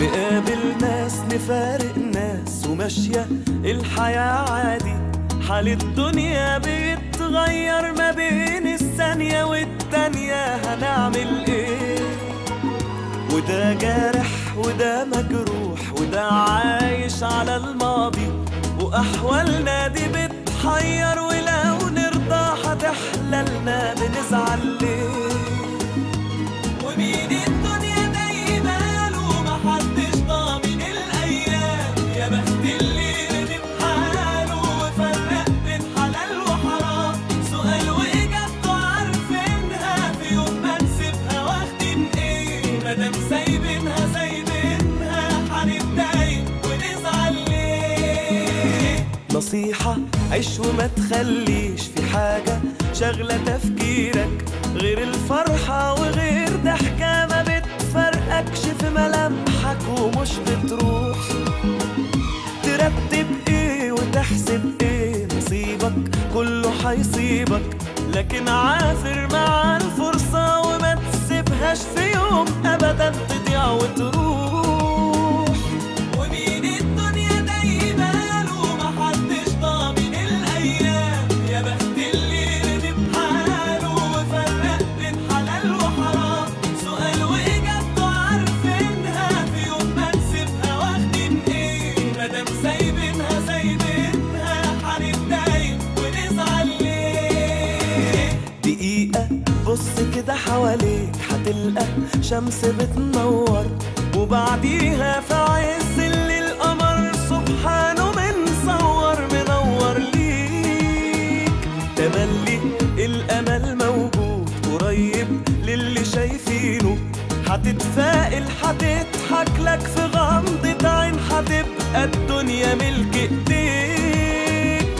نقابل ناس نفارق ناس وماشية الحياة عادي حال الدنيا بيتغير ما بين الثانية والتانية هنعمل ايه وده جارح وده مجروح وده عايش على الماضي وأحوالنا دي بتحير ولو نرضى هتحللنا بنزعل ليه ومين الدنيا دايما له محدش ضامن الأيام يا بخت اللي ندم حاله وفرق بين حلال وحرام سؤال وإجابته عارفينها في يوم ما نسيبها واخدين إيه مادام سايبينها سايبينها هنتضايق ونزعل ليه نصيحة عيش وما تخليش في حاجة شغلة تفكيرك غير الفرحة وغير ضحكة ما بتفرقكش في ملامحك ومش بتروح ترتب ايه وتحسب ايه نصيبك كله هيصيبك لكن عافر مع الفرصة وما تسيبهاش في يوم ابدا تضيع وتروح ومين الدنيا دايما له محدش ضامن الايام يا بخت اللي ندم حاله وفرق بين حلال وحرام سؤال واجابته عارفينها في يوم ما نسيبها واخدين ايه مادام سايبينها سايبينها هنتضايق ونزعل ليه دقيقة بص كده حواليك هتلقى شمس بتنور وبعديها في عز الليل القمر سبحانه منصور منور ليك تملي الامل موجود قريب للي شايفينه هتتفائل هتضحك لك في غمضة عين هتبقى الدنيا ملك ايديك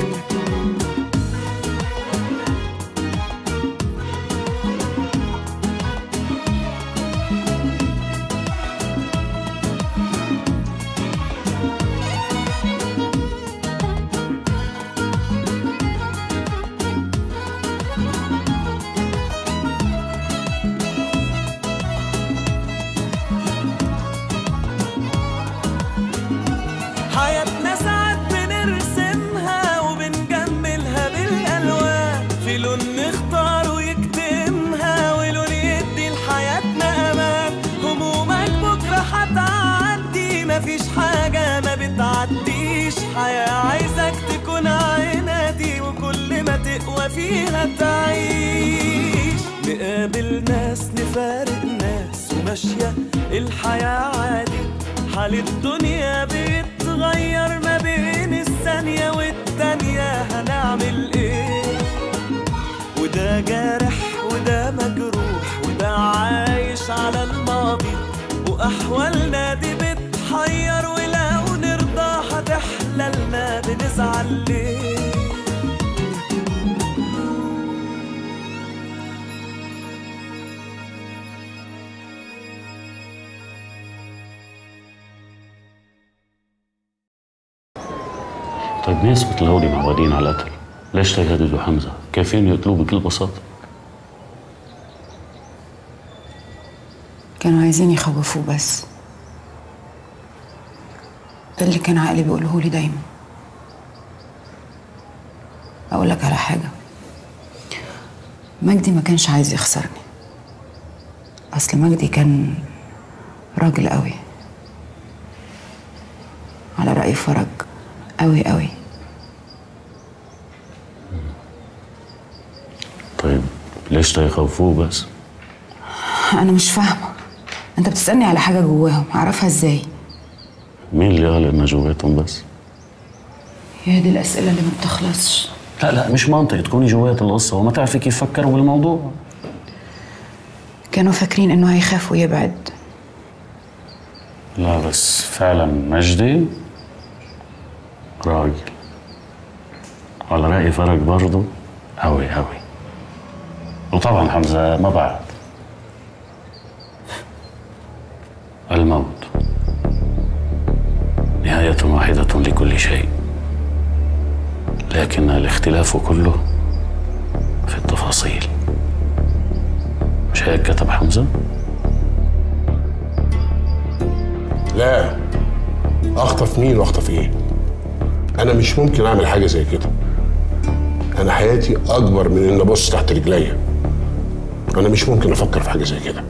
حياتنا ساعات بنرسمها وبنجملها بالألوان في لون نختار ويكتمها ولون يدي لحياتنا أمان همومك بكرة هتعدي مفيش حاجة ما بتعديش حياة عايزك تكون عنادي وكل ما تقوى فيها تعيش نقابل ناس نفارق ناس وماشية الحياة عادي حال الدنيا بيتغير ما بين الثانية والتانية هنعمل ايه وده جارح وده مجروح وده عايش على الماضي وأحوالنا دي بتحير ولو نرضى هتحللنا بنزعل ليه طيب ناس مثل هودي معودين على القتل ليش تهددوا حمزة؟ كيفين يقتلوه بكل بساطة؟ كانوا عايزين يخوفوه بس ده اللي كان عقلي بيقوله لي دايما اقول لك على حاجه مجدي ما كانش عايز يخسرني اصل مجدي كان راجل قوي على رأي فرج قوي قوي طيب ليش تيخوفوه بس؟ انا مش فاهمه انت بتسالني على حاجه جواهم اعرفها ازاي مين اللي قال انها جواتهم بس؟ هي دي الاسئله اللي ما بتخلصش لا لا مش منطق تكوني جوات القصة وما تعرفي كيف فكروا بالموضوع كانوا فاكرين انه هيخاف ويبعد لا بس فعلا مجدي راجل على رأي فرج برضه أوي أوي وطبعا حمزة ما بعد الموت نهاية واحدة لكل شيء لكن الاختلاف كله في التفاصيل مش هيك كتب حمزة؟ لا اخطف مين واخطف ايه انا مش ممكن اعمل حاجه زي كده انا حياتي اكبر من ان ابص تحت رجليا انا مش ممكن افكر في حاجه زي كده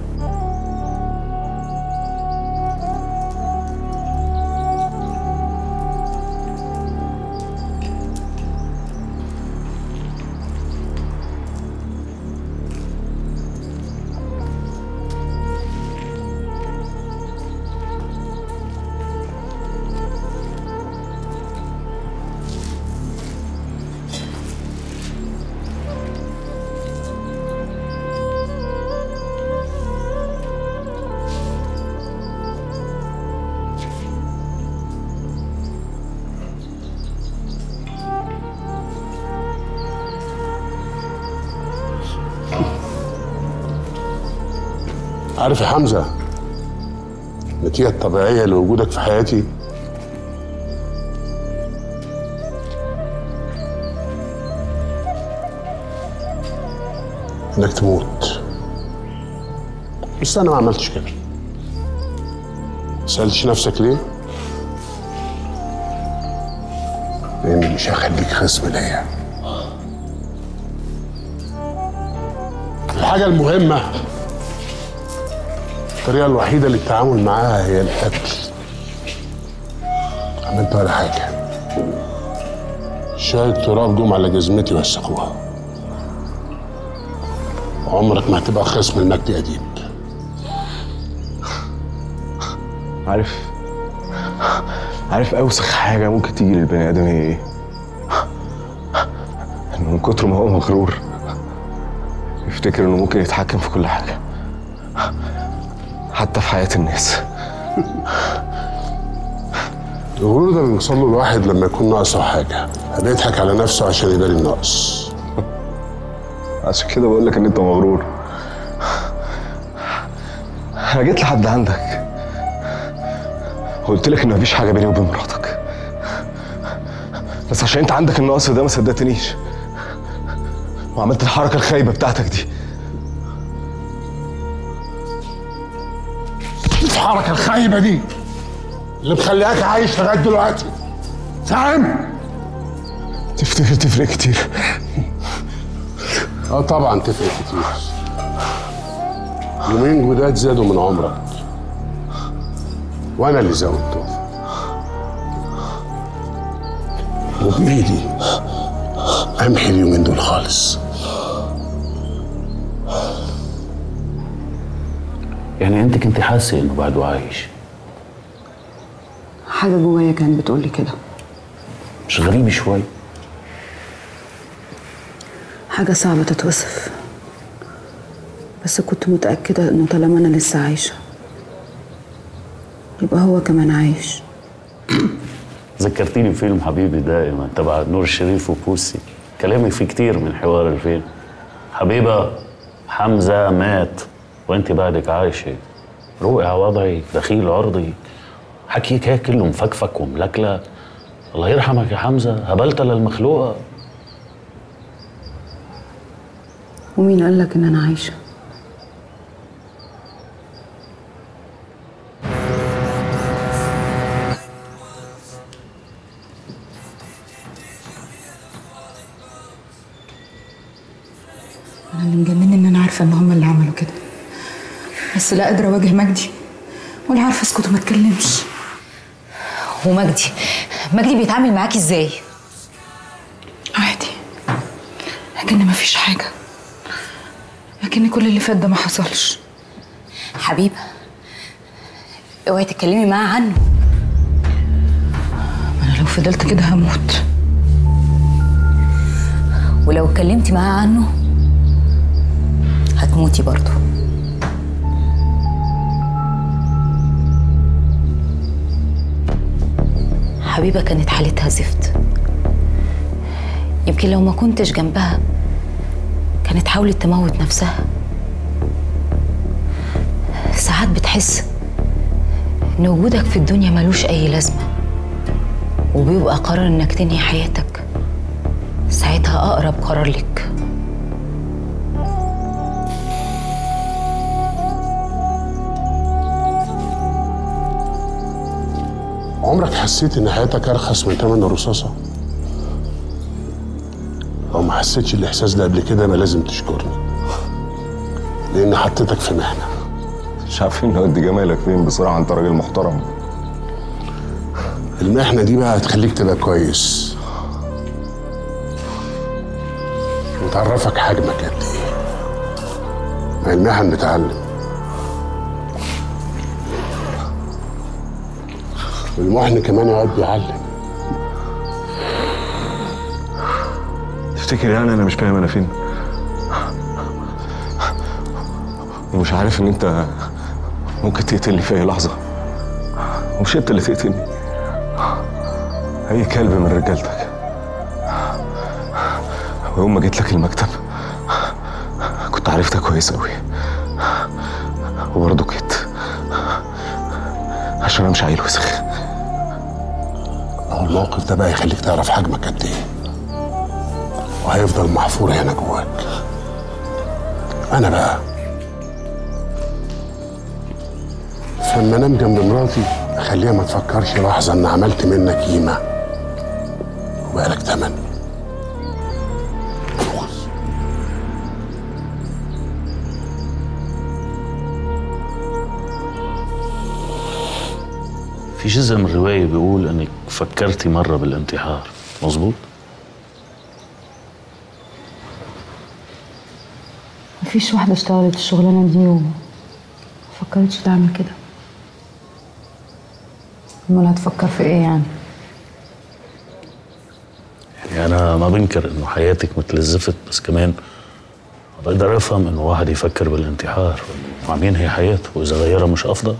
عارف يا حمزه النتيجه الطبيعيه لوجودك في حياتي انك تموت بس انا ما عملتش كده سألتش نفسك ليه؟ لاني مش هخليك خصم ليا الحاجة المهمة الطريقة الوحيدة للتعامل معاها هي القتل عملت ولا حاجة شوية تراب جم على جزمتي وسخوها عمرك ما هتبقى خصم المجدي أديب عارف عارف اوسخ حاجه ممكن تيجي للبني ادم هي ايه انه من كتر ما هو مغرور يفتكر انه ممكن يتحكم في كل حاجه حتى في حياه الناس الغرور ده بيوصل له الواحد لما يكون ناقصه حاجة بيضحك على نفسه عشان يداري النقص عشان كده بقول لك ان انت مغرور انا جيت لحد عندك قلت لك ان مفيش حاجه بيني وبين مراتك بس عشان انت عندك النقص ده ما صدقتنيش وعملت الحركه الخايبه بتاعتك دي الحركة الخايبة دي اللي مخلياك عايش لغاية دلوقتي فاهم؟ تفتكر تفرق كتير اه طبعا تفرق كتير يومين جداد زادوا من عمرك وانا اللي زودتهم وبايدي امحي اليومين دول خالص يعني انت كنت حاسه انه بعده عايش حاجة جوايا كانت بتقولي كده مش غريب شوي حاجة صعبة تتوصف بس كنت متأكدة إنه طالما أنا لسه عايشة يبقى هو كمان عايش ذكرتيني بفيلم حبيبي دائما تبع نور الشريف وبوسي كلامي فيه كتير من حوار الفيلم حبيبة حمزة مات وانت بعدك عايشة روقي على وضعي دخيل عرضي حكيك هيك كله مفكفك وملكلك الله يرحمك يا حمزة هبلت للمخلوقة ومين قال لك إن أنا عايشة أنا اللي مجنني إن أنا عارفة إن هما اللي عملوا كده بس لا قادرة أواجه مجدي ولا عارفة أسكت وما أتكلمش ومجدي مجدي بيتعامل معاكي ازاي عادي لكن مفيش حاجة لكن كل اللي فات ده ما حصلش حبيبه اوعي تتكلمي معاه عنه أنا لو فضلت كده هموت ولو اتكلمتي معاه عنه هتموتي برضه حبيبة كانت حالتها زفت يمكن لو ما كنتش جنبها كانت حاولت تموت نفسها ساعات بتحس ان وجودك في الدنيا ملوش اي لازمة وبيبقى قرار انك تنهي حياتك ساعتها اقرب قرار لك عمرك حسيت ان حياتك ارخص من ثمن الرصاصه لو ما حسيتش الاحساس ده قبل كده ما لازم تشكرني لان حطيتك في محنه مش عارفين نودي جمالك فين بصراحه انت راجل محترم المحنه دي بقى هتخليك تبقى كويس وتعرفك حجمك قد ايه ما المحن بتعلم المحن كمان يقعد بيعلم تفتكر يعني انا مش فاهم انا فين ومش عارف ان انت ممكن تقتلني في اي لحظه ومش انت اللي تقتلني اي كلب من رجالتك ويوم ما جيت لك المكتب كنت عرفتك كويس قوي وبرضه جيت عشان انا مش عيل وسخ اهو الموقف ده بقى يخليك تعرف حجمك قد ايه وهيفضل محفور هنا جواك انا بقى فلما انام جنب مراتي اخليها ما تفكرش لحظه ان عملت منك قيمه وبقالك تمن في جزء من الرواية بيقول انك فكرتي مرة بالانتحار مظبوط؟ مفيش واحدة اشتغلت الشغلانة دي ومفكرتش تعمل كده امال هتفكر في ايه يعني يعني انا ما بنكر انه حياتك متلزفت بس كمان بقدر افهم انه واحد يفكر بالانتحار وعم ينهي حياته واذا غيرها مش افضل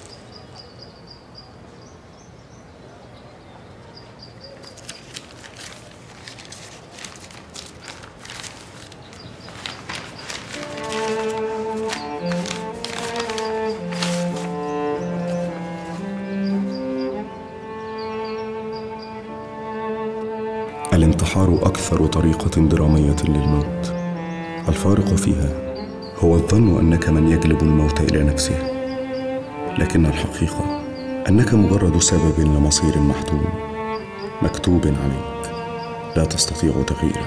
الانتحار أكثر طريقة درامية للموت الفارق فيها هو الظن أنك من يجلب الموت إلى نفسه لكن الحقيقة أنك مجرد سبب لمصير محتوم مكتوب عليك لا تستطيع تغييره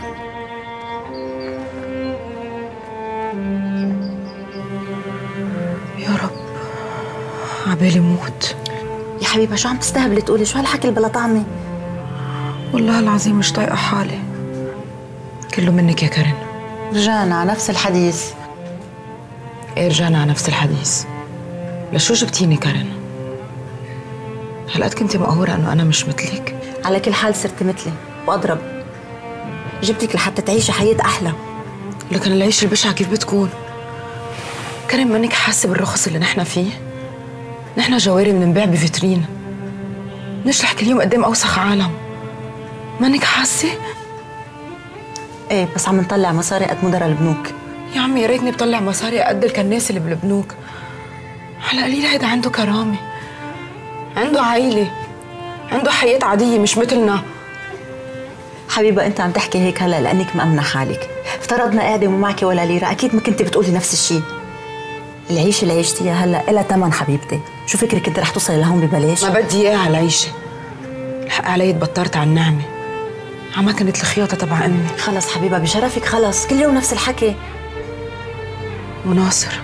يا رب عبالي موت يا حبيبه شو عم تستهبلي تقولي شو هالحكي اللي بلا طعمه والله العظيم مش طايقة حالي كله منك يا كارين رجعنا على نفس الحديث ايه رجعنا على نفس الحديث لشو جبتيني كارين هلقد كنتي مقهورة انه انا مش مثلك على كل حال صرت مثلي واضرب جبتك لحتى تعيشي حياه احلى لكن العيش البشعة كيف بتكون كريم مانك حاسة بالرخص اللي نحن فيه نحن جواري بنبيع بفيترين نشرح كل يوم قدام اوسخ عالم مانك حاسة ايه بس عم نطلع مصاري قد مدراء البنوك يا عمي يا ريتني بطلع مصاري قد الكناس اللي بالبنوك على قليل هيدا عنده كرامة عنده عائلة عنده حياة عادية مش مثلنا حبيبه انت عم تحكي هيك هلا لانك مأمنة حالك افترضنا قاعده وما معك ولا ليره اكيد ما كنت بتقولي نفس الشيء العيشه اللي عيشتيها هلا إلها ثمن حبيبتي شو فكرك كنت رح توصلي لهون ببلاش ما بدي اياها العيشة الحق علي تبطرت على النعمة عما كانت الخياطة تبع امي خلص حبيبه بشرفك خلص كل يوم نفس الحكي وناصر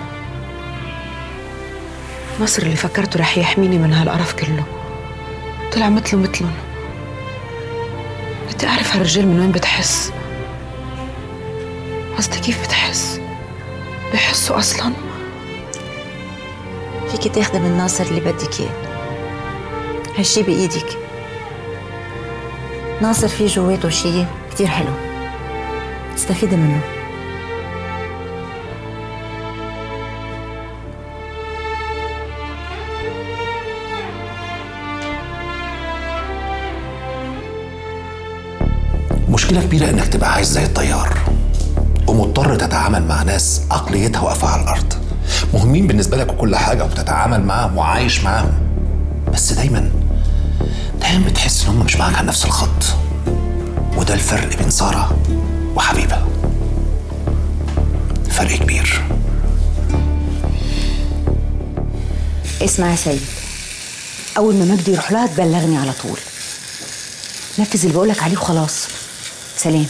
ناصر اللي فكرته رح يحميني من هالقرف كله طلع مثله مثلهم بدي اعرف هالرجال من وين بتحس قصدي كيف بتحس بحسوا اصلا فيكي تاخدي من ناصر اللي بدك اياه هالشي بايدك ناصر في جواته شي كتير حلو استفيدي منه مشكلة كبيرة إنك تبقى عايز زي الطيار ومضطر تتعامل مع ناس عقليتها واقفة على الأرض مهمين بالنسبة لك وكل حاجة وبتتعامل معاهم وعايش معاهم بس دايما دايما بتحس إن هم مش معاك على نفس الخط وده الفرق بين سارة وحبيبة فرق كبير اسمع يا سيد اول ما مجدي يروح لها تبلغني على طول نفذ اللي بقولك عليه وخلاص سلام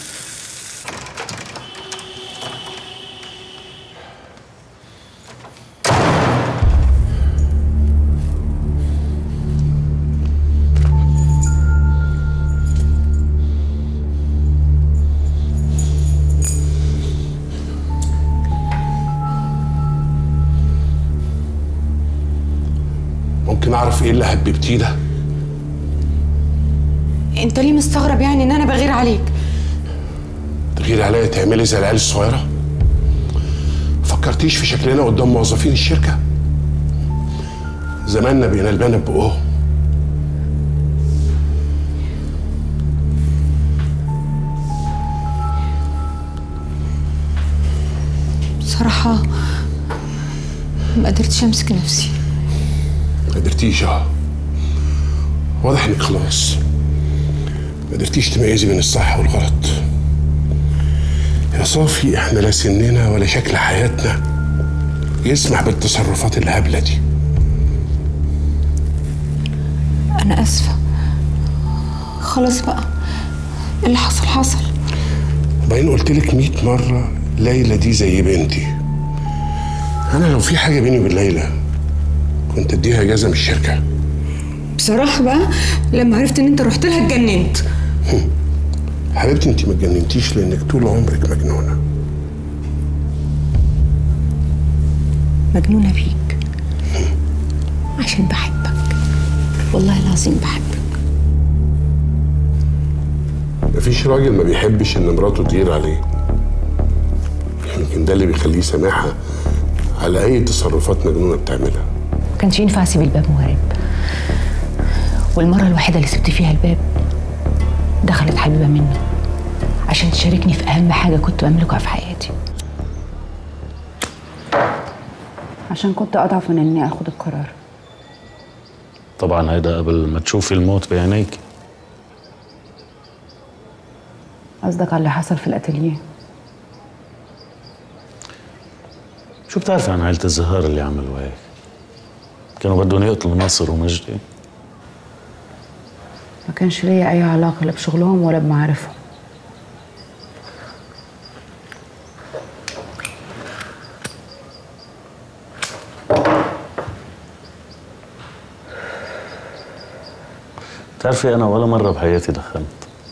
ممكن اعرف ايه اللي هببتيه ده انت ليه مستغرب يعني ان انا بغير عليك تغيري عليا تعملي زي العيال الصغيره فكرتيش في شكلنا قدام موظفين الشركه زماننا بقينا البنا بقهم بصراحة ما قدرتش امسك نفسي ما قدرتيش اه واضح انك خلاص ما قدرتيش تميزي بين الصح والغلط يا صافي احنا لا سننا ولا شكل حياتنا يسمح بالتصرفات الهبله دي انا اسفة خلاص بقى اللي حصل حصل باين قلت لك 100 مره ليلى دي زي بنتي انا لو في حاجه بيني وبين ليلى كنت اديها اجازه من الشركه بصراحة بقى لما عرفت ان انت رحت لها اتجننت حبيبتي انت ما اتجننتيش لانك طول عمرك مجنونه مجنونة بيك عشان بحبك والله العظيم بحبك مفيش راجل ما بيحبش ان مراته تغير عليه يمكن ده اللي بيخليه سامحها على اي تصرفات مجنونه بتعملها ما كانش ينفع اسيب الباب وارد والمره الوحيده اللي سبت فيها الباب دخلت حبيبه منه عشان تشاركني في اهم حاجه كنت بملكها في حياتي عشان كنت اضعف من اني اخد القرار طبعا هيدا قبل ما تشوفي الموت بعينيك قصدك على اللي حصل في الاتelier شو بتعرفي عن عائلة الزهار اللي عملوا هيك؟ كانوا بدهم يقتلوا ناصر ومجدي ما كانش ليا اي علاقه لا بشغلهم ولا بمعارفهم بتعرفي أنا ولا مرة بحياتي دخنت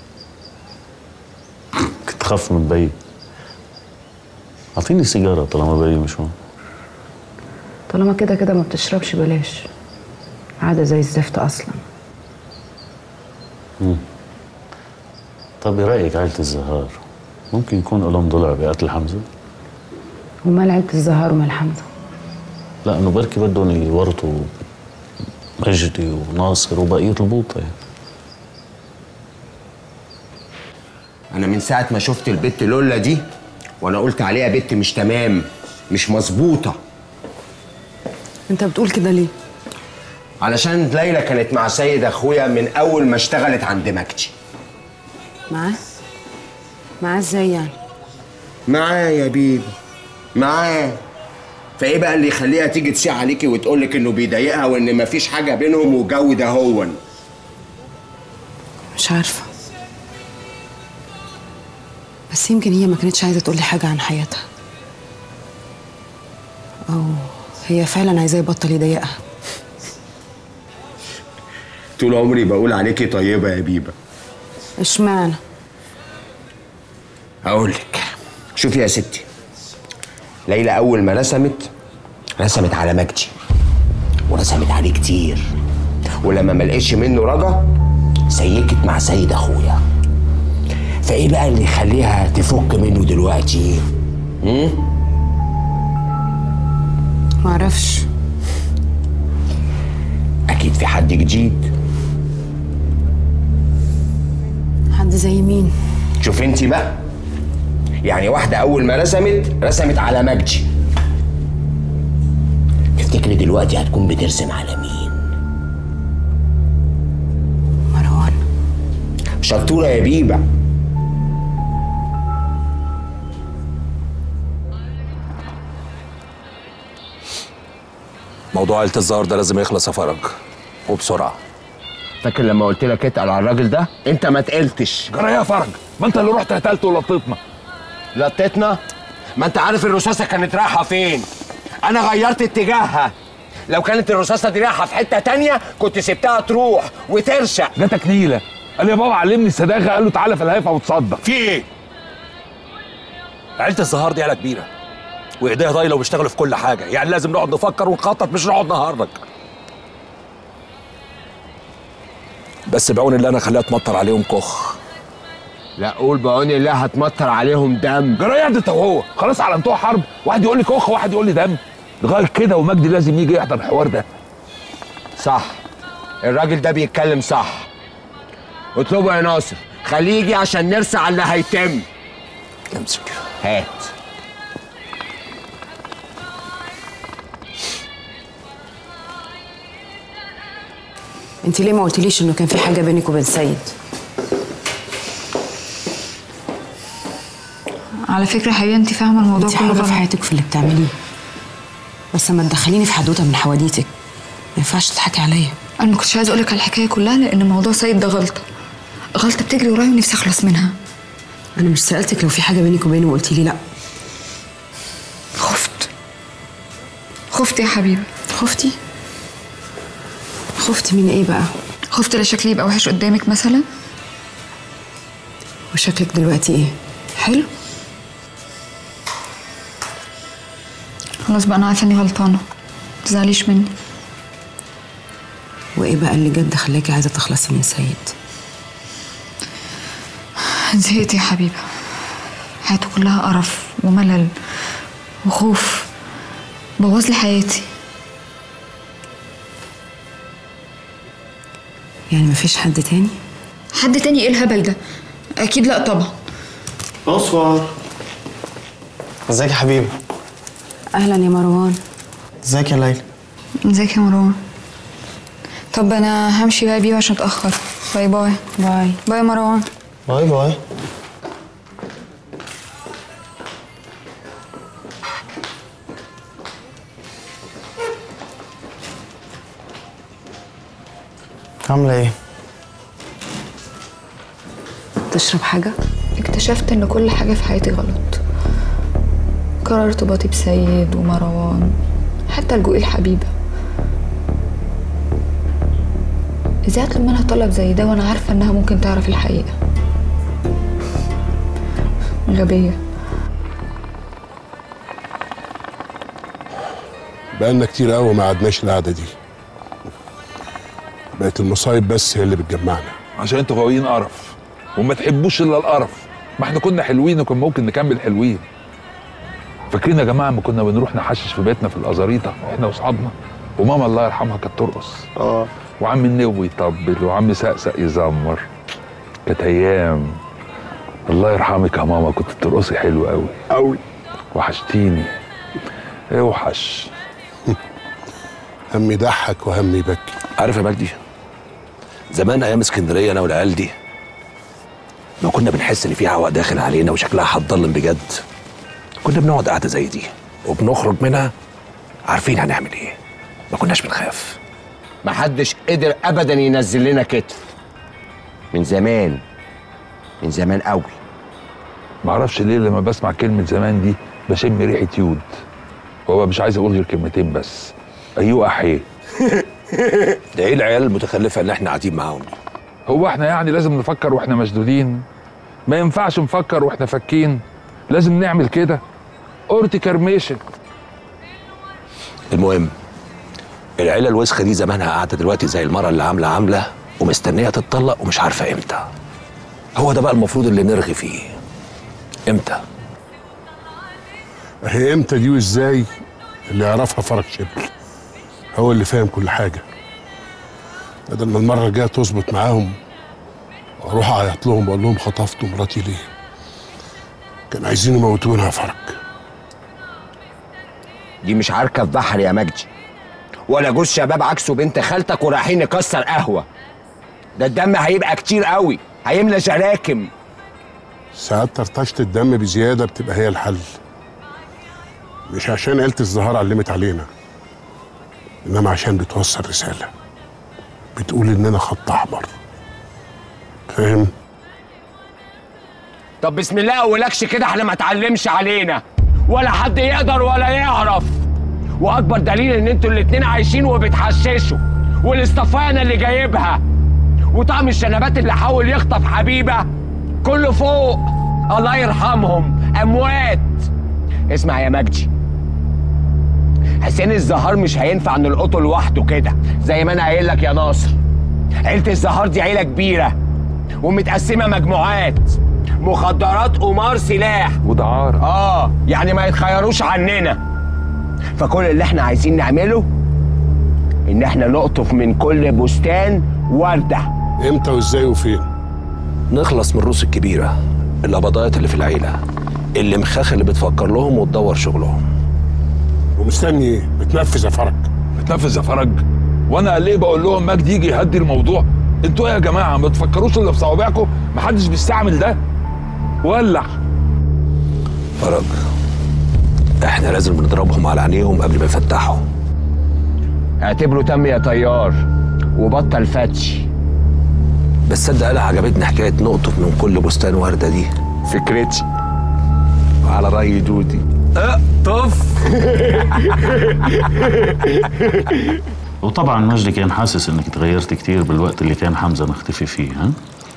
كنت خاف من بي أعطيني سيجارة طالما بي مش هون طالما كده كده ما بتشربش بلاش عادة زي الزفت اصلا طب برأيك عائلة الزهار ممكن يكون لهم ضلع بقتل حمزة؟ ومال عيلة الزهار ومال حمزة لا انه بركي بدهم يورطوا مجدي وناصر وبقية البوطة يعني. انا من ساعه ما شفت البت لولا دي وانا قلت عليها بت مش تمام مش مظبوطه انت بتقول كده ليه علشان ليلى كانت مع سيد اخويا من اول ما اشتغلت عند مجدي معاه معاه ازاي يعني معاه يا بيبي معاه فايه بقى اللي يخليها تيجي تسيع عليكي وتقول لك انه بيضايقها وان مفيش حاجه بينهم والجو ده هون مش عارفة بس يمكن هي ما كانتش عايزة تقولي حاجة عن حياتها أو هي فعلا عايزاه يبطل يضايقها طول عمري بقول عليكي طيبه يا بيبه اشمعنى هقول لك شوفي يا ستي ليلى اول ما رسمت رسمت على مجدي ورسمت عليه كتير ولما ما لقيتش منه رجا سيكت مع سيد اخويا فايه بقى اللي يخليها تفك منه دلوقتي هم؟ معرفش اكيد في حد جديد حد زي مين شوف انت بقى يعني واحدة أول ما رسمت رسمت على مجدي تفتكري دلوقتي هتكون بترسم على مين؟ مروان شطورة يا بيبة موضوع عيلة الزهر ده لازم يخلص يا فرج وبسرعه فاكر لما قلت لك اتقل على الراجل ده انت ما تقلتش جرى يا فرج ما انت اللي رحت قتلته ولطيتنا لطتنا ما انت عارف الرصاصه كانت رايحه فين انا غيرت اتجاهها لو كانت الرصاصه دي رايحه في حته تانية كنت سبتها تروح وترشق جاتك نيله قال لي يا بابا علمني الصداقه قال له تعالى في الهيفا وتصدق في ايه عيله الزهار دي عيله كبيره وايديها طايله وبيشتغلوا في كل حاجه يعني لازم نقعد نفكر ونخطط مش نقعد نهرج بس بعون الله انا خليها تمطر عليهم كخ لا قول بعون الله هتمطر عليهم دم جرى يا انت وهو خلاص علمتوها حرب واحد يقول لي كوخ وواحد يقول لي دم لغايه كده ومجدي لازم يجي يحضر الحوار ده صح الراجل ده بيتكلم صح اطلبه يا ناصر خليه يجي عشان نرسى على اللي هيتم امسك هات انت ليه ما قلتليش انه كان في حاجه بينك وبين سيد على فكره حقيقه انت فاهمه الموضوع انت كله حاجه في غلط حياتك في اللي بتعمليه بس ما تدخليني في حدوته من حواديتك ما ينفعش تضحكي عليا انا ما كنتش عايزه اقول لك على الحكايه كلها لان موضوع سيد ده غلطه غلطه بتجري ورايا ونفسي اخلص منها انا مش سالتك لو في حاجه بينك وبينه وقلتي لي لا خفت خفت يا حبيبي خفتي خفتي من ايه بقى خفت لا شكلي يبقى وحش قدامك مثلا وشكلك دلوقتي ايه حلو خلاص بقى انا عارفه اني غلطانه متزعليش مني وايه بقى اللي جد خلاكي عايزه تخلصي من سيد زهقت يا حبيبه حياته كلها قرف وملل وخوف بوظ لي حياتي يعني مفيش حد تاني حد تاني ايه الهبل ده اكيد لا طبعا بونسوار ازيك يا حبيبي اهلا يا مروان ازيك يا ليلى ازيك يا مروان طب انا همشي بقى بيه عشان اتاخر باي باي باي باي يا مروان باي باي عاملة ايه؟ تشرب حاجه اكتشفت ان كل حاجه في حياتي غلط قرار ارتباطي بسيد ومروان حتى لجوء الحبيبه ازاي اطلب منها طلب زي ده وانا عارفه انها ممكن تعرف الحقيقه غبيه بقالنا كتير قوي ما قعدناش القعده دي بقت المصايب بس هي اللي بتجمعنا عشان انتوا غاويين قرف وما تحبوش الا القرف ما احنا كنا حلوين وكان ممكن نكمل حلوين فاكرين يا جماعه ما كنا بنروح نحشش في بيتنا في الازاريطه احنا واصحابنا وماما الله يرحمها كانت ترقص اه وعم النوي يطبل وعم سقسق يزمر كانت ايام الله يرحمك يا ماما كنت بترقصي حلو قوي قوي وحشتيني اوحش هم يضحك وهم يبكي عارف يا مجدي زمان ايام اسكندريه انا والعيال دي ما كنا بنحس ان في هواء داخل علينا وشكلها هتضلم بجد كنا بنقعد قعده زي دي وبنخرج منها عارفين هنعمل ايه ما كناش بنخاف محدش قدر ابدا ينزل لنا كتف من زمان من زمان قوي معرفش ليه لما بسمع كلمه زمان دي بشم ريحه يود هو مش عايز اقول غير كلمتين بس ايوه احيه ده ايه العيال المتخلفه اللي احنا قاعدين معاهم دي هو احنا يعني لازم نفكر واحنا مشدودين ما ينفعش نفكر واحنا فاكين لازم نعمل كده اورتي كرميشه المهم العيله الوسخه دي زمانها قاعده دلوقتي زي المره اللي عامله عامله ومستنيه تتطلق ومش عارفه امتى هو ده بقى المفروض اللي نرغي فيه امتى هي امتى دي وازاي اللي يعرفها فرج شبل هو اللي فاهم كل حاجه بدل ما المره الجايه تظبط معاهم واروح اعيط لهم واقول لهم خطفتوا مراتي ليه كانوا عايزين يموتونها يا فرج دي مش عركه في بحر يا مجدي ولا جوز شباب عكسه بنت خالتك ورايحين نكسر قهوه ده الدم هيبقى كتير قوي هيملى جراكم ساعات طرطشة الدم بزيادة بتبقى هي الحل مش عشان عيلة الزهار علمت علينا إنما عشان بتوصل رسالة بتقول اننا خط احمر فاهم طب بسم الله اولكش كده احنا ما اتعلمش علينا ولا حد يقدر ولا يعرف واكبر دليل ان انتوا الاتنين عايشين وبتحششوا والاصطفانه اللي جايبها وطعم الشنبات اللي حاول يخطف حبيبه كله فوق الله يرحمهم اموات اسمع يا مجدي حسين الزهار مش هينفع نلقطه لوحده كده زي ما انا قايل لك يا ناصر عيله الزهار دي عيله كبيره ومتقسمه مجموعات مخدرات قمار سلاح ودعارة اه يعني ما يتخيروش عننا فكل اللي احنا عايزين نعمله ان احنا نقطف من كل بستان ورده امتى وازاي وفين نخلص من الروس الكبيرة القبضايات اللي في العيلة اللي مخاخ اللي بتفكر لهم وتدور شغلهم ومستني ايه بتنفذ يا فرج بتنفذ يا فرج وانا ليه بقول لهم مجدي يجي يهدي الموضوع انتوا ايه يا جماعه ما تفكروش الا في صوابعكم محدش بيستعمل ده ولع فرج احنا لازم نضربهم على عينيهم قبل ما يفتحوا اعتبره تم يا طيار وبطل فتش بس صدق انا عجبتني حكايه نقطف من كل بستان ورده دي فكرتي على راي دودي اقطف وطبعا مجدي كان حاسس انك تغيرت كتير بالوقت اللي كان حمزه مختفي فيه ها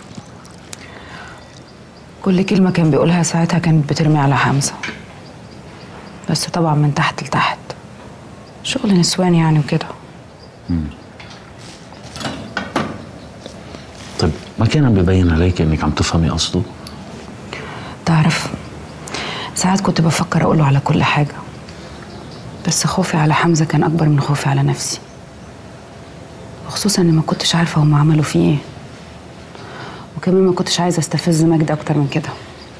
كل كلمة كان بيقولها ساعتها كانت بترمي على حمزة بس طبعا من تحت لتحت شغل نسوان يعني وكده طيب ما كان بيبين عليك انك عم تفهمي قصده تعرف ساعات كنت بفكر أقوله على كل حاجة بس خوفي على حمزة كان أكبر من خوفي على نفسي وخصوصا إني ما كنتش عارفة هم عملوا فيه إيه وكمان ما كنتش عايزة استفز مجدي أكتر من كده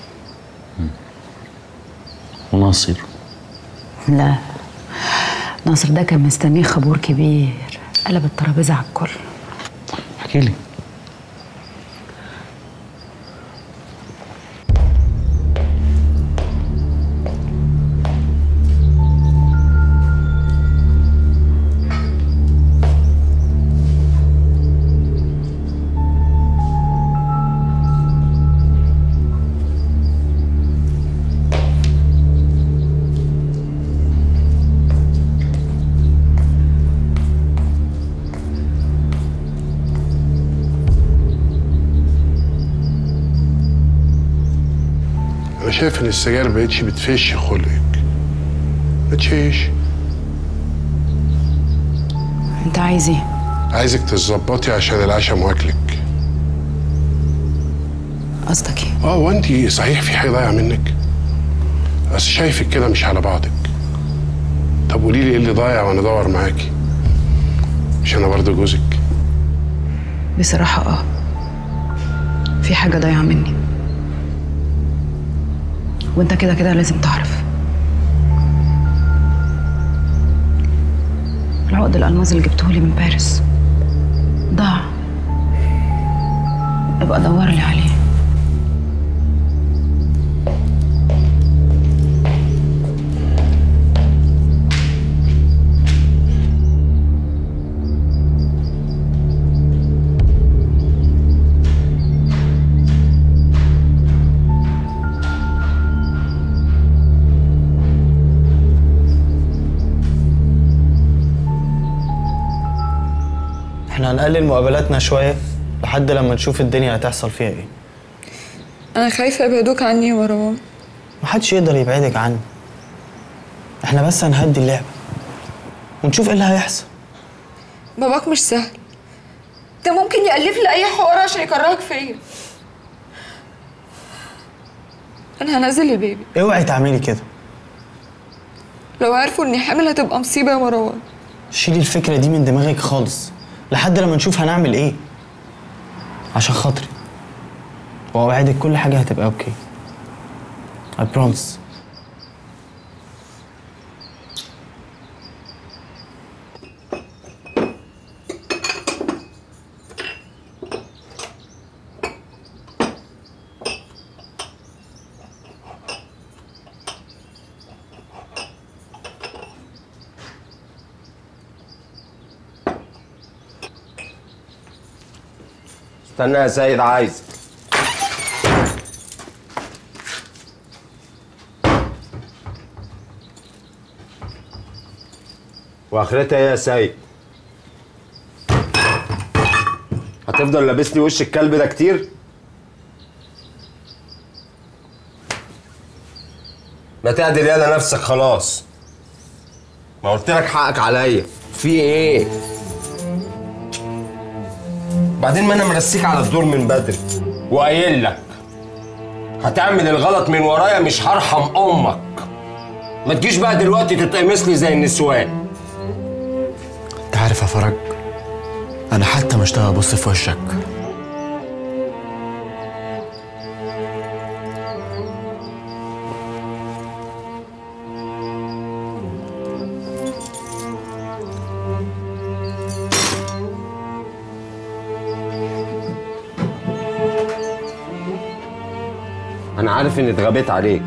وناصر لا ناصر ده كان مستنيه خبور كبير قلب الترابيزة على الكل احكي لي انا شايف ان السجاير بقتش بتفش خلقك ما تشيش أنت عايز إيه؟ عايزك تظبطي عشان العشاء مواكلك قصدك إيه؟ اه وانت صحيح في حاجه ضايعه منك بس شايفك كده مش على بعضك طب قولي لي ايه اللي ضايع وانا ادور معاكي مش انا برضه جوزك بصراحة آه في حاجة ضايعة مني وأنت كده كده لازم تعرف العقد الألماس اللي جبتهولي من باريس ضاع ابقى دور لي عليه احنا هنقلل مقابلاتنا شوية لحد لما نشوف الدنيا هتحصل فيها ايه انا خايفه يبعدوك عني يا مروان محدش يقدر يبعدك عني احنا بس هنهدي اللعبة ونشوف ايه اللي هيحصل باباك مش سهل ده ممكن يألف لي اي حوار عشان يكرهك فيا انا هنزل البيبي اوعي تعملي كده لو عرفوا اني حامل هتبقى مصيبه يا مروان شيلي الفكرة دي من دماغك خالص لحد لما نشوف هنعمل ايه عشان خاطري واوعدك كل حاجة هتبقى اوكي I promise استنى يا سيد عايز واخرتها ايه يا سيد هتفضل لابسني وش الكلب ده كتير ما تعدل يالا نفسك خلاص ما قلت لك حقك عليا في ايه بعدين ما انا مرسيك على الدور من بدري وقايل لك هتعمل الغلط من ورايا مش هرحم امك ما تجيش بقى دلوقتي تتقمص لي زي النسوان انت عارف يا فرج انا حتى مش طايق ابص في وشك انا عارف اني اتغبيت عليك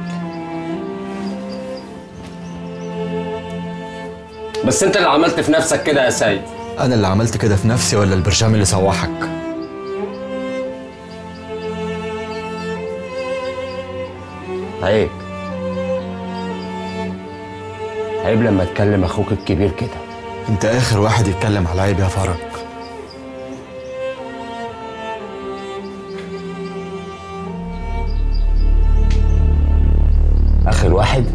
بس انت اللي عملت في نفسك كده يا سيد انا اللي عملت كده في نفسي ولا البرشام اللي سوحك عيب عيب لما تكلم اخوك الكبير كده انت اخر واحد يتكلم على عيب يا فرج اخر واحد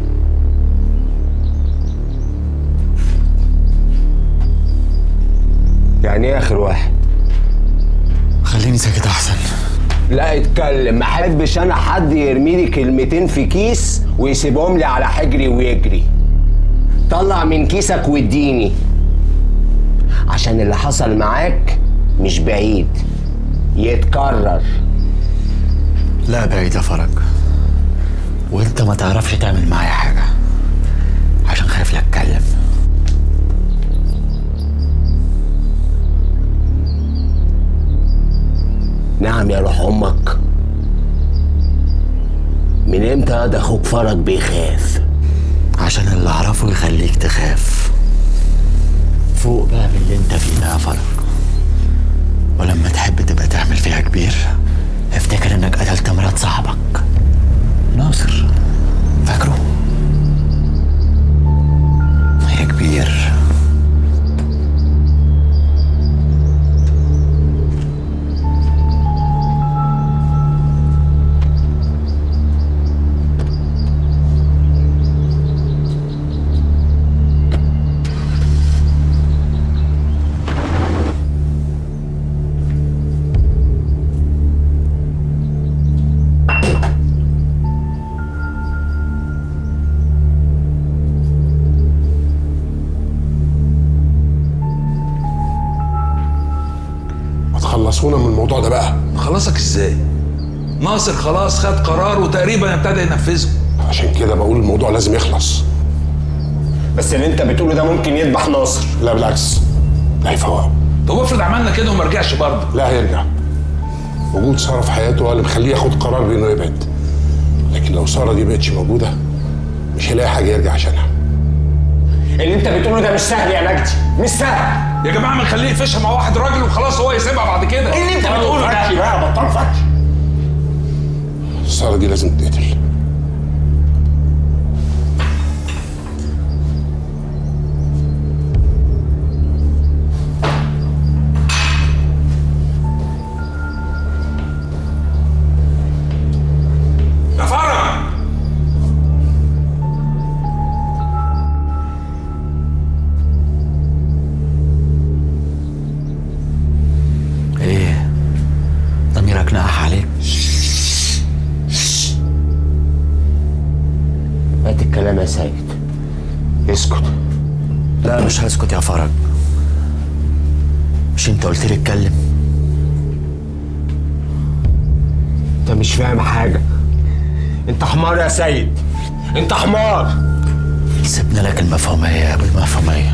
يعني ايه اخر واحد خليني ساكت احسن لا اتكلم ما احبش انا حد يرمي لي كلمتين في كيس ويسيبهم لي على حجري ويجري طلع من كيسك واديني عشان اللي حصل معاك مش بعيد يتكرر لا بعيد يا فرج وانت ما تعرفش تعمل معايا حاجه عشان خايف لا اتكلم نعم يا روح امك من امتى هذا اخوك فرج بيخاف عشان اللي اعرفه يخليك تخاف فوق بقى من اللي انت فيه ده يا فرج ولما تحب تبقى تعمل فيها كبير افتكر انك قتلت مرات صاحبك ناصر فاكره يا كبير ما تخلصونا من الموضوع ده بقى خلصك ازاي ناصر خلاص خد قرار وتقريبا ابتدى ينفذه عشان كده بقول الموضوع لازم يخلص بس اللي انت بتقوله ده ممكن يذبح ناصر لا بالعكس لا يفوقه طب افرض عملنا كده وما رجعش برضه لا هيرجع وجود ساره في حياته هو اللي مخليه ياخد قرار بانه يبعد لكن لو ساره دي بقتش موجوده مش هيلاقي حاجه يرجع عشانها اللي انت بتقوله ده مش سهل يا مجدي مش سهل يا جماعه ما نخليه يفشها مع واحد راجل وخلاص هو يسيبها بعد كده ايه اللي انت بتقوله ده بقى بطل فتش ساره دي لازم تتقتل يا فرج ايه ضميرك نقح عليك هات الكلام يا سيد اسكت لا مش هسكت يا فرج مش انت قلت لي اتكلم انت مش فاهم حاجه انت حمار يا سيد انت حمار سيبنا لك المفهومية يا ابو المفهومية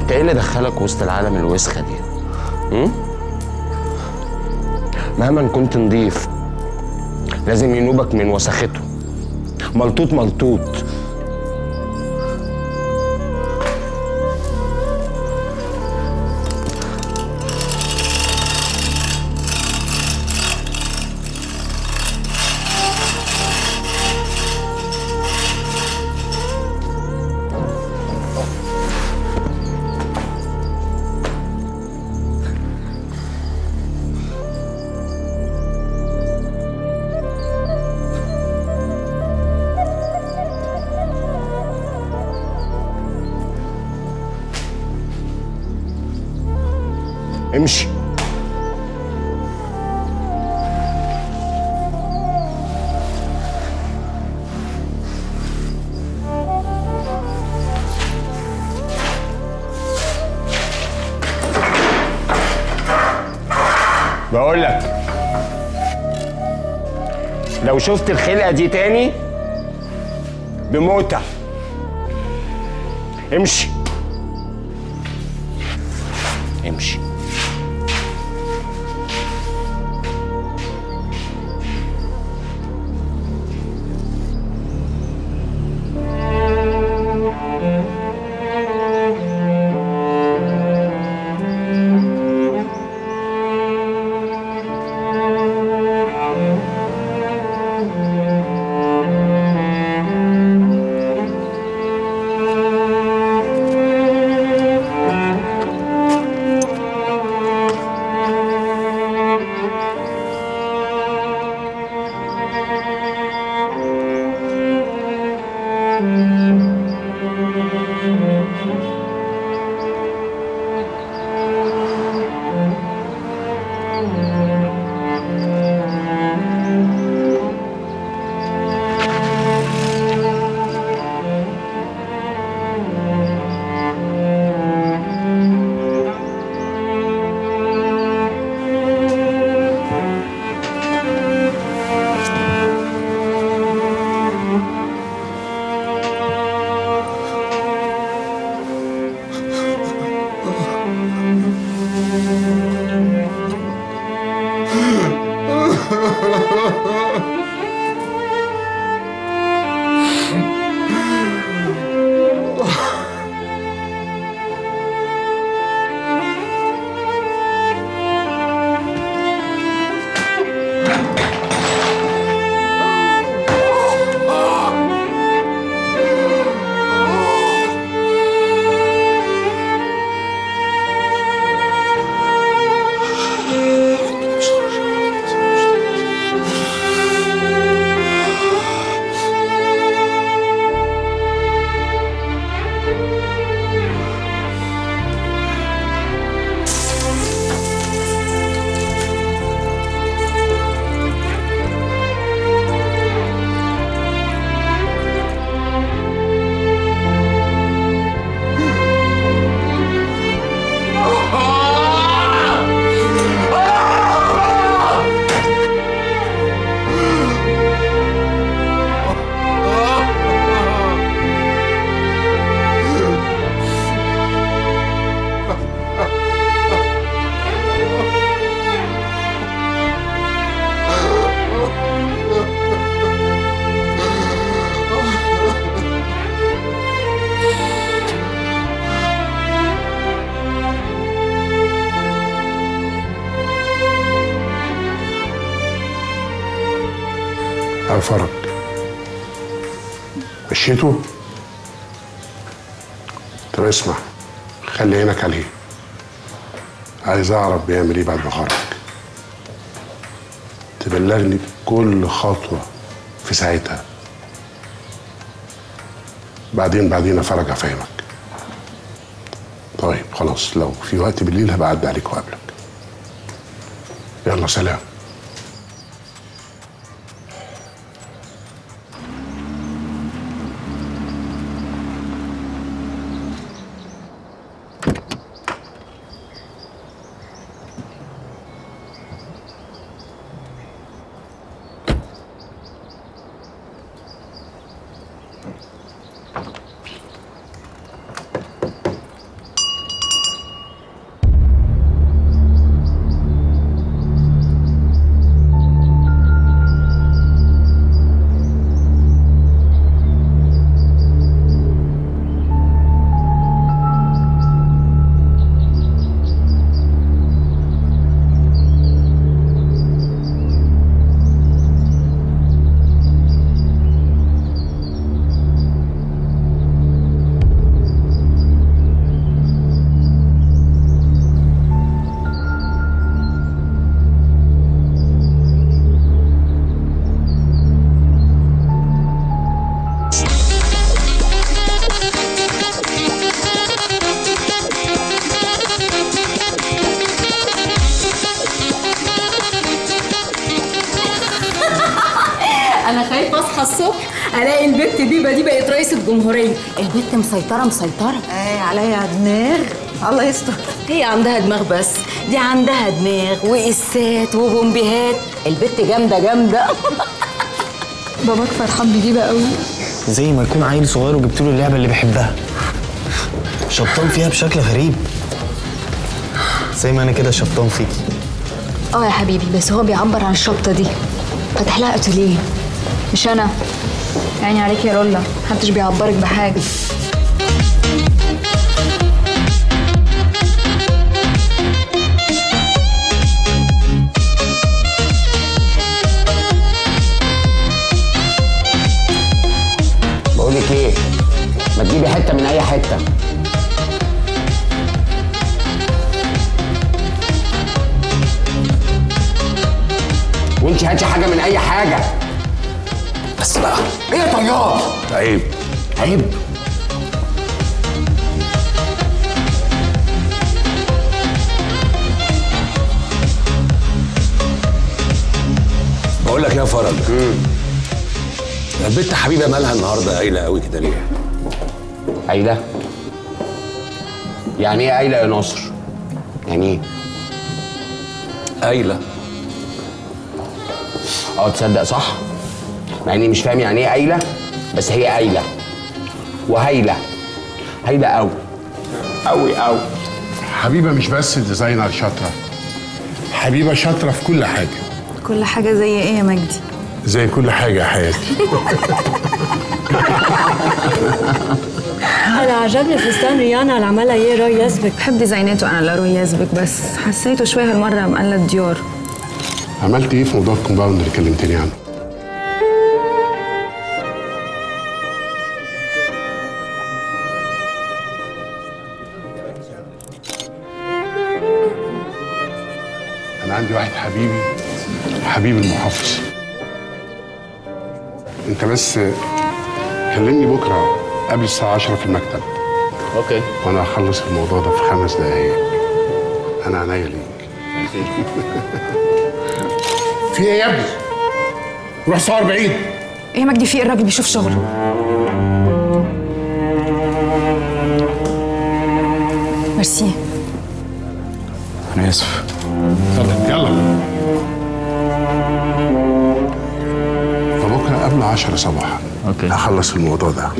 انت ايه اللي دخلك وسط العالم الوسخه دي م? مهما كنت نضيف لازم ينوبك من وسخته ملطوط ملطوط امشي بقول لك لو شفت الخلقه دي تاني بموتة امشي امشي يا فرج مشيته طب اسمع خلي عينك عليه عايز اعرف بيعمل ايه بعد ما خرج تبلغني بكل خطوه في ساعتها بعدين بعدين يا فرج افهمك طيب خلاص لو في وقت بالليل هبقى اعدي عليك وقابلك يلا سلام خايفه اصحى الصبح الاقي البت بيبه دي بقت رئيسه جمهوريه البت مسيطره مسيطره ايه عليا دماغ الله يستر هي عندها دماغ بس دي عندها دماغ وقسات وبومبيهات البت جامده جامده باباك فرحان بجيبه قوي زي ما يكون عيل صغير وجبت له اللعبه اللي بيحبها شبطان فيها بشكل غريب زي ما انا كده شبطان فيكي اه يا حبيبي بس هو بيعبر عن الشبطه دي فاتح لها اتوليه مش انا يعني عليك يا رولا محدش بيعبرك بحاجه بقول لك ايه ما تجيبي حته من اي حته وانت هاتي حاجه من اي حاجه بس بقى ايه يا طيار عيب عيب بقول لك يا فرج البت حبيبه مالها النهارده قايله قوي كده ليه؟ قايله يعني ايه قايله يا ناصر يعني ايه قايله اه تصدق صح مع اني مش فاهم يعني ايه قايله بس هي قايله وهايله هايله قوي قوي قوي حبيبه مش بس ديزاينر شاطره حبيبه شاطره في كل حاجه كل حاجه زي ايه يا مجدي زي كل حاجه يا حياتي انا عجبني فستان ريانا اللي عملها ايه راي يسبك بحب ديزايناته انا لروي يزبك بس حسيته شويه هالمره مقلد ديور عملت ايه في موضوع الكومباوند اللي كلمتني عنه انا عندي واحد حبيبي حبيبي المحافظ انت بس كلمني بكره قبل الساعه 10 في المكتب اوكي وانا هخلص الموضوع ده في خمس دقايق انا عينيا ليك في ايه يا ابني روح صور بعيد ايه يا مجدي في إيه؟ الراجل بيشوف شغله ميرسي انا اسف اتفضل يلا فبكره قبل 10 صباحا اوكي هخلص الموضوع ده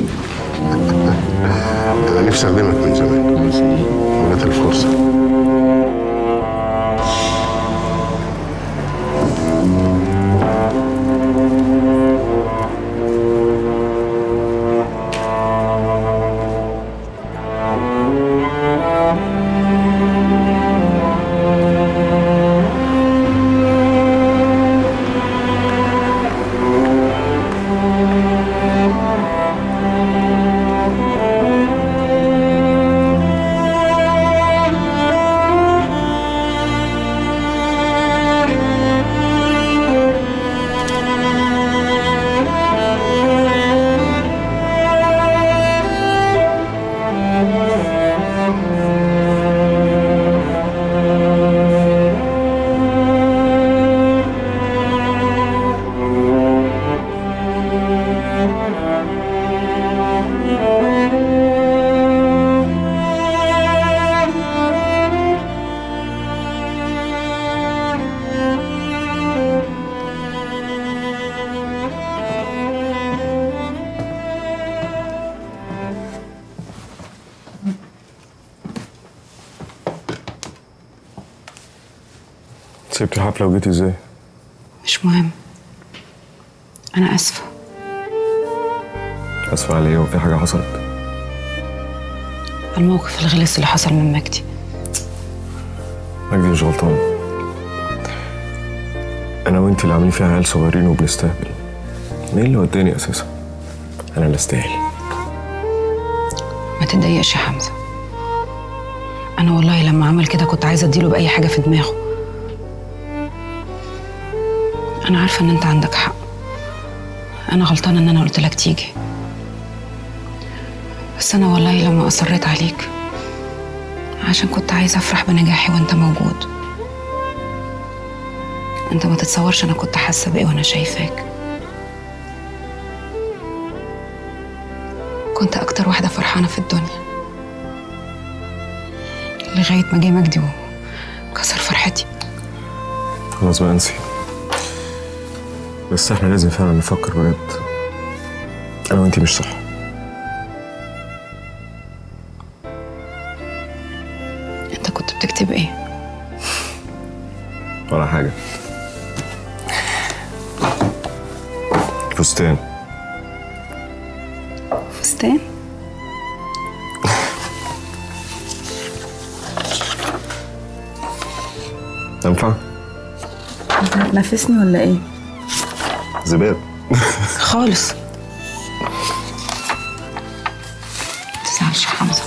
انا نفسي اخدمك من زمان وجات الفرصه سبت الحفله وجيت ازاي؟ مش مهم انا اسفه اسف على ايه وفي حاجه حصلت؟ الموقف الغلس اللي حصل من مجدي مجدي مش غلطان انا وانت اللي عاملين فيها عيال صغيرين وبنستهبل مين اللي وداني اساسا؟ انا اللي استاهل ما تتضايقش يا حمزه انا والله لما عمل كده كنت عايزه اديله باي حاجه في دماغه انا عارفه ان انت عندك حق انا غلطانه ان انا قلت لك تيجي بس انا والله لما اصريت عليك عشان كنت عايزه افرح بنجاحي وانت موجود انت ما تتصورش انا كنت حاسه بايه وانا شايفاك كنت أكتر واحدة فرحانة في الدنيا لغاية ما جه مجدي وكسر فرحتي خلاص بقى انسي بس احنا لازم فعلا نفكر بجد انا وانتي مش صح أنت كنت بتكتب إيه؟ ولا حاجة فستان فستان؟ ينفع؟ أنت هتنافسني ولا إيه؟ زباد خالص متزعلش يا حمزة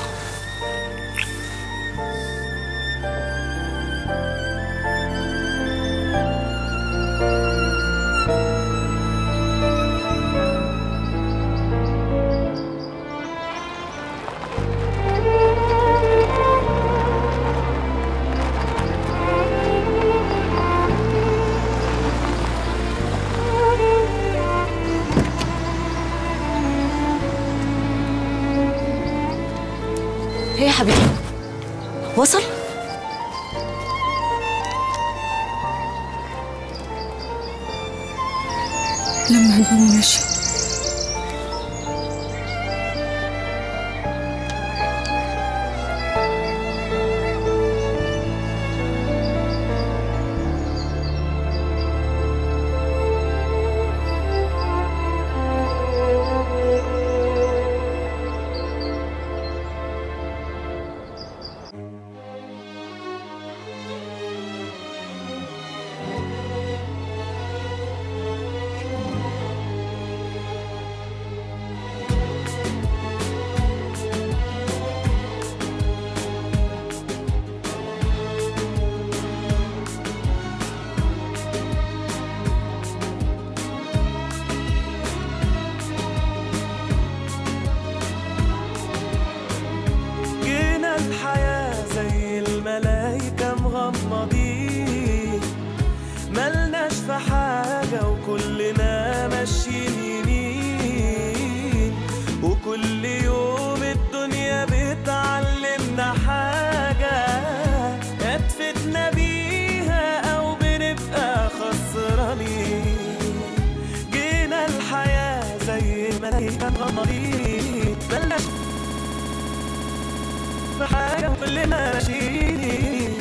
ايه يا حبيبي وصل لما هدومه ماشي جينا الحياة زي الملايكة مغمضين ملناش في حاجة وكلنا ماشيين يمين وكل يوم الدنيا بتعلمنا حاجة يا تفيدنا بيها أو بنبقى خسرانين جينا الحياة زي الملايكة مغمضين ملناش في حاجة وكلنا ماشيين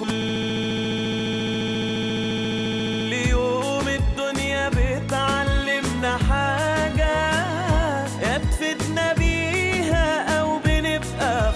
وكل يوم الدنيا بتعلمنا حاجة يا تفيدنا بيها أو بنبقى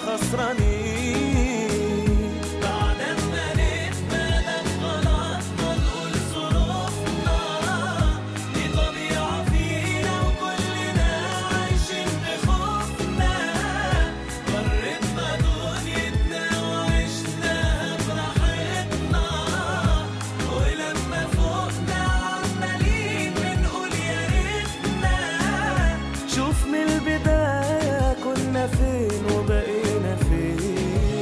خسرانين بعد ما نتمنى غلطنا نقول ظروفنا دي طبيعة فينا وكلنا عايشين بخوفنا مرتنا دنيتنا وعشناها براحتنا ولما فوقنا عمالين بنقول يا ريتنا شوف من البداية كنا فين وبقينا فين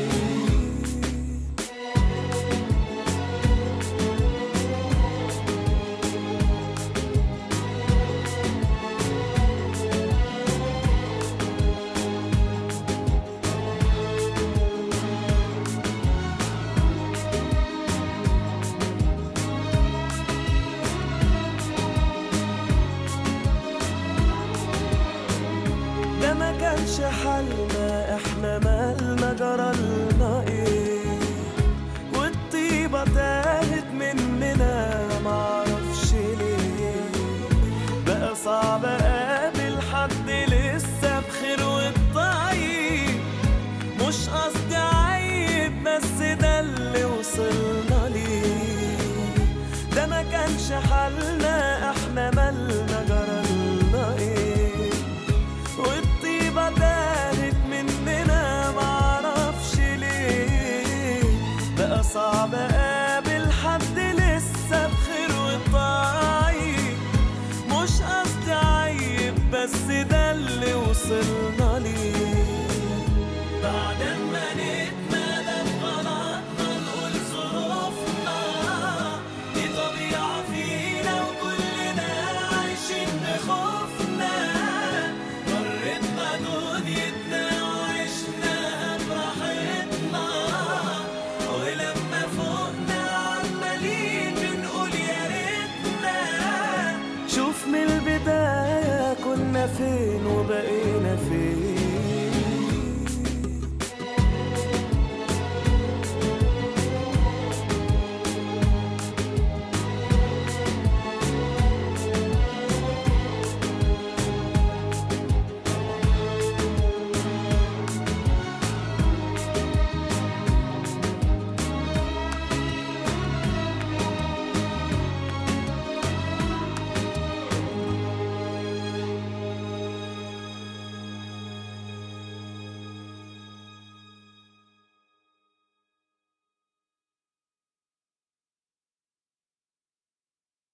ده ما كانش حالنا احنا مالنا جرالنا ايه والطيبة تاهت مننا معرفش ليه بقى صعب اقابل حد لسه بخير والطيب مش قصدي عيب بس ده اللي وصلنا ليه ده ما كانش حالنا احنا مالنا جرالنا ايه والطيبة دارت مننا معرفش ليه بقى صعب اقابل حد لسه بخير وطيب مش قصدي عيب بس ده اللي وصلنا ليه بعد ما نتمادى بغلطنا نقول ظروفنا دي طبيعة فينا وكلنا عايشين فين